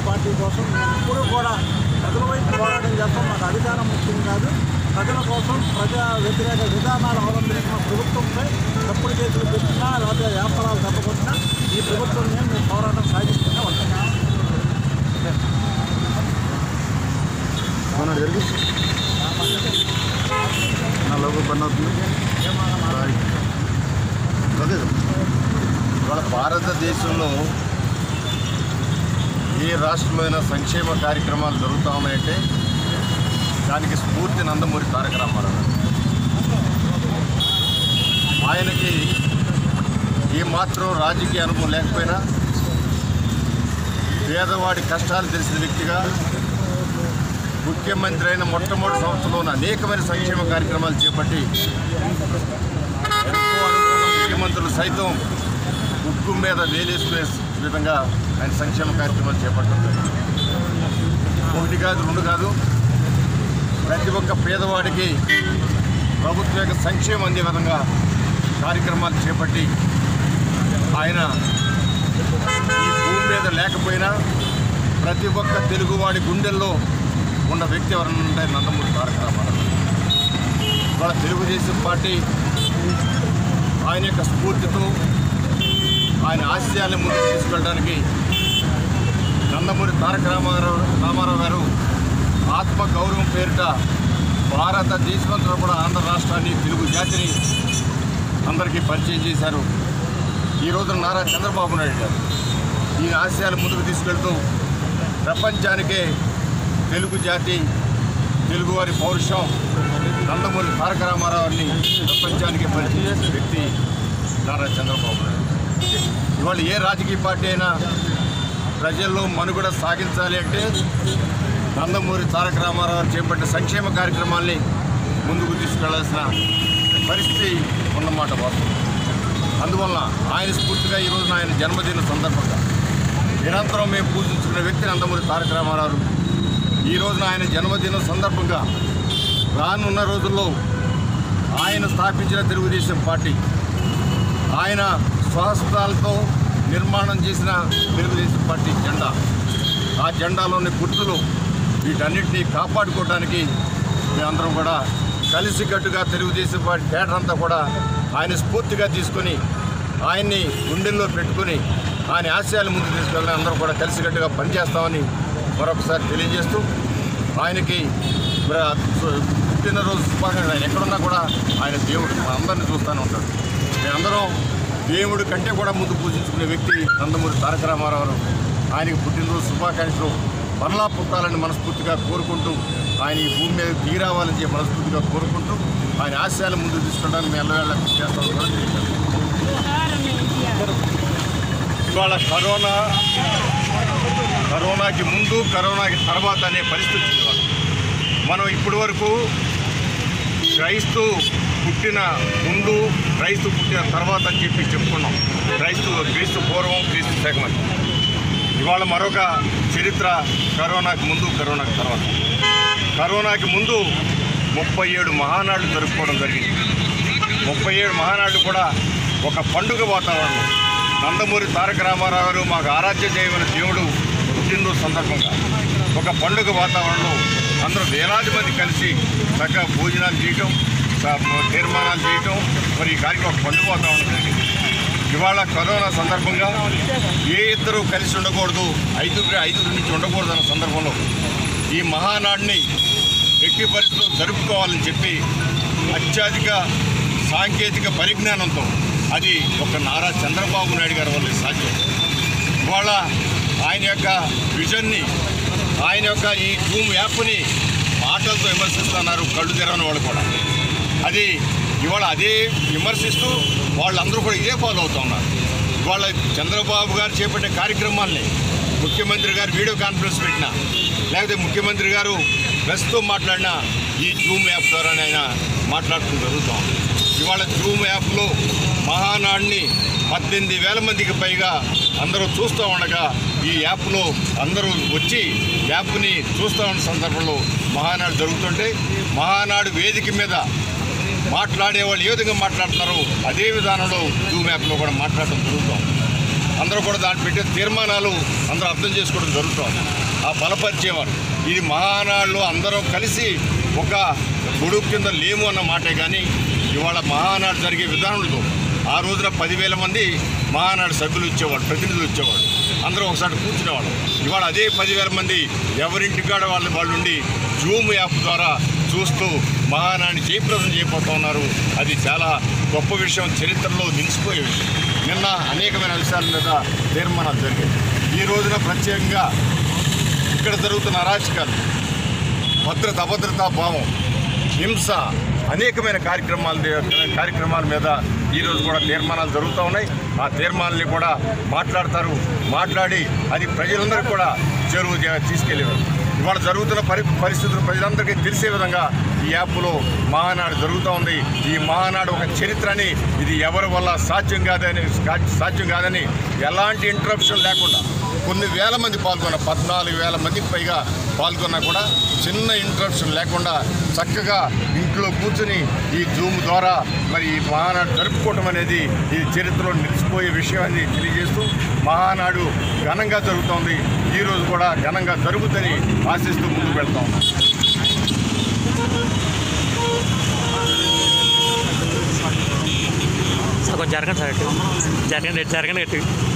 Party కోసం మేము ఎప్పుడూ కూడా ప్రజల వైపు పోరాటం చేస్తాం మాకు అధికారం ముఖ్యం కాదు ప్రజల కోసం ప్రజా వ్యతిరేక విధానాలు అవలంబించిన ప్రభుత్వంపై తప్పుడు కేసులు పెట్టినా లేకపోతే వ్యాపారాలు తప్పకొచ్చినా ఈ ప్రభుత్వం మీద మేము పోరాటం సాగిస్తూనే ఉంటాం అవునండి జరిగి నా లోపల పని అవుతుంది బాయ్. Okay sir. ఇవాళ భారతదేశంలో ఏ రాష్ట్రమైన సంక్షేమ కార్యక్రమాలు జరుగుతూ ఉన్నాయంటే దానికి స్ఫూర్తి నందమూరి తారక రామారావు గారు. ఆయనకి ఏమాత్రం రాజకీయ అనుభవం లేకపోయినా పేదవాడి కష్టాలు తెలిసిన వ్యక్తిగా ముఖ్యమంత్రి అయిన మొట్టమొదటి సంవత్సరంలో అనేకమైన సంక్షేమ కార్యక్రమాలు చేపట్టి ఎంతో అనుకున్న ముఖ్యమంత్రులు సైతం ఉక్కు మీద వేలేసుకునే విధంగా ఆయన సంక్షేమ కార్యక్రమాలు చేపట్టారు ఒకటి కాదు రెండు కాదు ప్రతి ఒక్క పేదవాడికి ప్రభుత్వ యొక్క సంక్షేమం అందే విధంగా కార్యక్రమాలు చేపట్టి ఆయన ఈ భూమి మీద లేకపోయినా ప్రతి ఒక్క తెలుగువాడి గుండెల్లో ఉన్న వ్యక్తి ఎవరన్నా ఉంటే నందమూరి తారక రామారావు ఇవాళ తెలుగుదేశం పార్టీ ఆయన యొక్క స్ఫూర్తితో ఆయన ఆశయాన్ని ముందుకు తీసుకెళ్ళడానికి నందమూరి తారక రామారావు రామారావు గారు ఆత్మ గౌరవం పేరిట భారతదేశమంతా కూడా ఆంధ్ర రాష్ట్రాన్ని తెలుగు జాతిని అందరికీ పరిచయం చేశారు ఈ రోజున నారా చంద్రబాబు నాయుడు గారు ఈ ఆశయాలు ముందుకు తీసుకెళ్తూ ప్రపంచానికే తెలుగు జాతి తెలుగువారి పౌరుషం నందమూరి తారక రామారావుని ప్రపంచానికి పరిచయం చేసిన వ్యక్తి నారా చంద్రబాబు నాయుడు ఇవాళ ఏ రాజకీయ పార్టీ అయినా ప్రజల్లో మనుగడ సాగించాలి అంటే నందమూరి తారక రామారావు గారు చేపట్టిన సంక్షేమ కార్యక్రమాల్ని ముందుకు తీసుకెళ్లాల్సిన పరిస్థితి ఉన్నమాట వాస్తవం అందువల్ల ఆయన స్ఫూర్తిగా ఈ రోజున ఆయన జన్మదిన సందర్భంగా నిరంతరం మేము పూజించుకున్న వ్యక్తి నందమూరి తారక రామారావు ఈ రోజున ఆయన జన్మదినం సందర్భంగా రానున్న రోజుల్లో ఆయన స్థాపించిన తెలుగుదేశం పార్టీ ఆయన స్వహస్తాలతో నిర్మాణం చేసిన తెలుగుదేశం పార్టీ జెండా ఆ జెండాలోని గుర్తులు వీటన్నిటినీ కాపాడుకోవడానికి మేమందరం కూడా కలిసికట్టుగా తెలుగుదేశం పార్టీ కేడర్ అంతా కూడా ఆయన స్ఫూర్తిగా తీసుకొని ఆయన్ని గుండెల్లో పెట్టుకొని ఆయన ఆశయాలు ముందుకు తీసుకెళ్ళి అందరం కూడా కలిసికట్టుగా పనిచేస్తామని మరొకసారి తెలియజేస్తూ ఆయనకి మరి ఆ సు- పుట్టినరోజు శుభాకాంక్షలు ఆయన ఎక్కడున్నా కూడా ఆయన దేవుడు మా అందరిని చూస్తూనే ఉంటాడు మేమందరం దేవుడి కంటే కూడా ముందు పూజించుకునే వ్యక్తి నందమూరి తారక రామారావు గారు. ఆయనకి పుట్టినరోజు శుభాకాంక్షలు మరలా పుట్టాలని మనస్ఫూర్తిగా కోరుకుంటూ ఆయన ఈ భూమి మీద దిగిరావాలని చెప్పి మనస్ఫూర్తిగా కోరుకుంటూ ఆయన ఆశయాలు ముందుకు తీసుకెళ్ళడానికి మేము ఎల్లవేళ కృషి చేస్తామని కూడా తెలియజేస్తాం ఇవాళ కరోనా కరోనాకి ముందు కరోనాకి తర్వాత అనే పరిస్థితి ఉంది ఇవాళ. మనం ఇప్పటి వరకు క్రైస్తు పుట్టిన ముందు క్రైస్తు పుట్టిన తర్వాత అని చెప్పి చెప్పుకున్నాం క్రైస్తు క్రీస్తు పూర్వం క్రీస్తు శకమని ఇవాళ మరొక చరిత్ర కరోనాకి ముందు కరోనాకి తర్వాత కరోనాకి ముందు ముప్పై ఏడు మహానాడు జరుపుకోవడం జరిగింది ముప్పై ఏడు మహానాడు కూడా ఒక పండుగ వాతావరణం నందమూరి తారక రామారావు గారు మాకు ఆరాధ్య చేయమని దేవుడు పుట్టినరోజు సందర్భంగా ఒక పండుగ వాతావరణంలో అందరూ వేలాది మంది కలిసి చక్కగా భోజనాలు చేయటం స- తీర్మానాలు చేయటం మరి ఈ కార్యక్రమం ఒక పండుగ వాతావరణం జరిగింది ఇవాళ కరోనా సందర్భంగా ఏ ఇద్దరు కలిసి ఉండకూడదు ఐదుగురు ఐదుగురు నుంచి ఉండకూడదు అన్న సందర్భంలో ఈ మహానాడిని ఎట్టి పరిస్థితుల్లో జరుపుకోవాలని చెప్పి అత్యధిక సాంకేతిక పరిజ్ఞానంతో అది ఒక నారా చంద్రబాబు నాయుడు గారి వల్ల సాధ్యం ఇవాళ ఆయన యొక్క విజన్ని ఆయన యొక్క ఈ జూమ్ యాప్ని మాటలతో విమర్శిస్తున్నారు కళ్ళు తెరవని వాళ్ళు కూడా అది ఇవాళ అదే విమర్శిస్తూ వాళ్ళందరూ కూడా ఇదే ఫాలో అవుతూ ఉన్నారు ఇవాళ చంద్రబాబు గారు చేపట్టే కార్యక్రమాల్ని ముఖ్యమంత్రి గారు వీడియో కాన్ఫరెన్స్ పెట్టినా లేకపోతే ముఖ్యమంత్రి గారు ప్రెస్తో మాట్లాడినా ఈ జూమ్ యాప్ ద్వారానే ఆయన మాట్లాడుతూ జరుగుతాం ఇవాళ జూమ్ యాప్లో మహానాడిని పద్దెనిమిది వేల మందికి పైగా అందరూ చూస్తూ ఉండగా ఈ యాప్లో అందరూ వచ్చి యాప్ని చూస్తూ ఉన్న సందర్భంలో మహానాడు జరుగుతుంటే మహానాడు వేదిక మీద మాట్లాడే వాళ్ళు ఏ విధంగా మాట్లాడుతున్నారో అదే విధానంలో జూమ్ యాప్లో కూడా మాట్లాడడం జరుగుతాం అందరూ కూడా దాన్ని పెట్టే తీర్మానాలు అందరూ అర్థం చేసుకోవడం జరుగుతుంది ఆ బలపరిచేవారు ఇది మహానాడులో అందరం కలిసి ఒక గొడుగు కింద లేము అన్న మాటే కానీ ఇవాళ మహానాడు జరిగే విధానంలో ఆ రోజున పదివేల మంది మహానాడు సభ్యులు వచ్చేవాడు ప్రతినిధులు వచ్చేవాడు అందరూ ఒకసారి కూర్చునేవాడు ఇవాళ అదే పదివేల మంది ఎవరింటికాడ వాళ్ళ వాళ్ళు ఉండి జూమ్ యాప్ ద్వారా చూస్తూ మహానాడిని జయప్రదం చేయబోతూ ఉన్నారు అది చాలా గొప్ప విషయం చరిత్రలో నిలిచిపోయే విషయం నిన్న అనేకమైన అంశాల మీద తీర్మానాలు జరిగాయి ఈ రోజున ప్రత్యేకంగా ఇక్కడ జరుగుతున్న అరాచకాలు భద్రత అభద్రతా భావం హింస అనేకమైన కార్యక్రమాల కార్యక్రమాల మీద ఈరోజు కూడా తీర్మానాలు జరుగుతూ ఉన్నాయి ఆ తీర్మానాలని కూడా మాట్లాడతారు మాట్లాడి అది ప్రజలందరికీ కూడా చెరువు చే- తీసుకెళ్ళేవారు ఇవాళ జరుగుతున్న పరి పరిస్థితులు ప్రజలందరికీ తెలిసే విధంగా ఈ యాప్లో మహానాడు జరుగుతూ ఉంది ఈ మహానాడు ఒక చరిత్రని ఇది ఎవరి వల్ల సాధ్యం కాదని సాధ్యం కాదని ఎలాంటి ఇంటరప్షన్ లేకుండా కొన్ని వేల మంది పాల్గొన్న పద్నాలుగు వేల మందికి పైగా పాల్గొన్నా కూడా చిన్న ఇంటరప్షన్ లేకుండా చక్కగా ఇంట్లో కూర్చుని ఈ జూమ్ ద్వారా మరి ఈ మహానాడు జరుపుకోవటం అనేది ఈ చరిత్రలో నిలిచిపోయే విషయం అని తెలియజేస్తూ మహానాడు ఘనంగా జరుగుతోంది ఈరోజు కూడా ఘనంగా జరుగుతుందని ఆశిస్తూ ముందుకు వెళ్తా ఉన్నాం సార్ కొంచెం జరగండి సార్ అటు జరగండి ఇటు జరగండి ఇటు